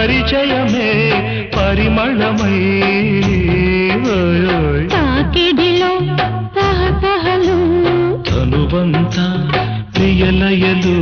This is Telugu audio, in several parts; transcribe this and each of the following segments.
పరిచయమే పరిమళమై ఓయ్ ఓయ్. తాకిడిలో తహతహలు తనువంతా ప్రియలయలు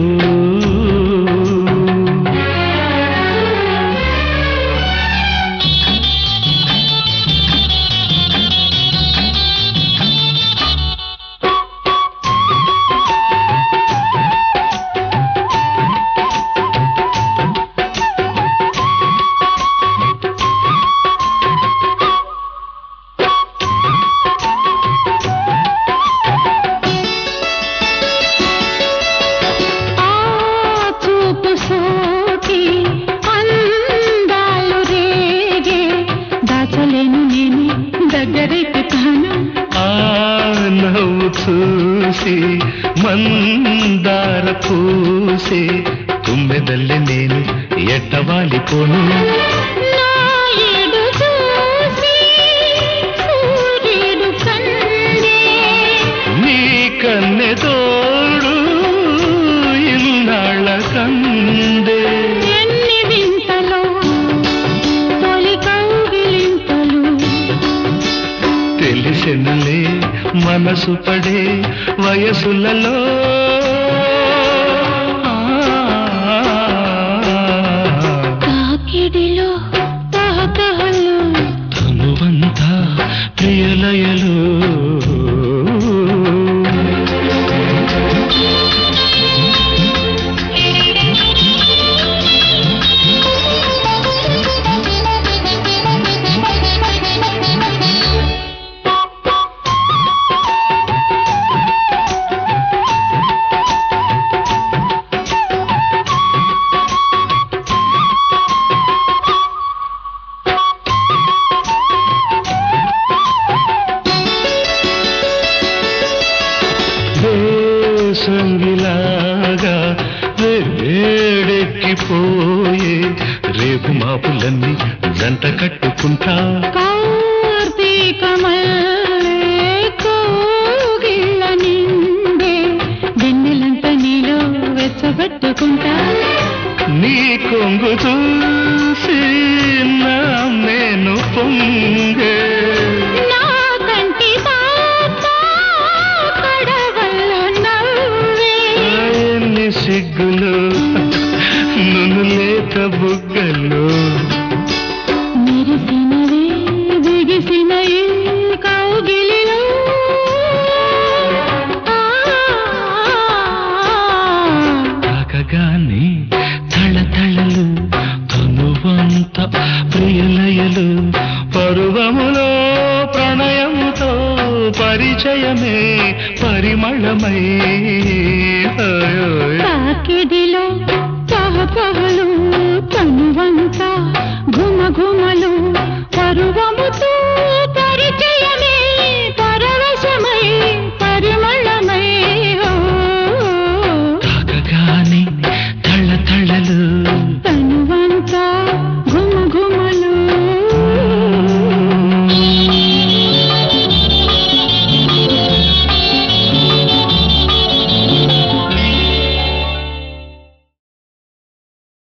ఆ చూపు సోకి అందాలు రేగే దాచలేను నేను దగ్గరెక్కుతాను ఆ నవ్వు చూసి మందార పూసే తుమ్మెదల్లి నేను ఎట్టవాలిపోను నా ఏడు చూసి సూర్యుడు కందే నీ కన్నె తోడు ఇన్నాళ్ళ కందే ఎన్ని వింతలో తొలి కౌగిలింతలు తెలిసినలే మనసు పడే వయసులలో తాకిడిలో తహతహలు తనువంతా ప్రియలయలు సంగిలాగా వేడెక్కిపోయే రేపు మాపులన్నీ జంట కట్టుకుంటా కార్తీకమల్లే కోగిళ్ళ నిండే వెన్నెలంత నీలో వెచ్చబెట్టుకుంటా నీ కొంగు చూసి నా నేను పొంగే నా కంటి పాప కడవల్లో నవ్వే ఎన్ని సిగ్గులు నును లేత బుగ్గలు మెరిసినవే దిగిసిన ఈ కౌగిలిలో ఆ, తాకగానే తళతళలు తనువంత ప్రియలయలు పరువములో ప్రణయముతో పరిచయమే పరిమళమై ఓయ్ ఓయ్. తాకిడిలో తహతహలు తనువంతా ఘుమ ఘుమలు పరువముతో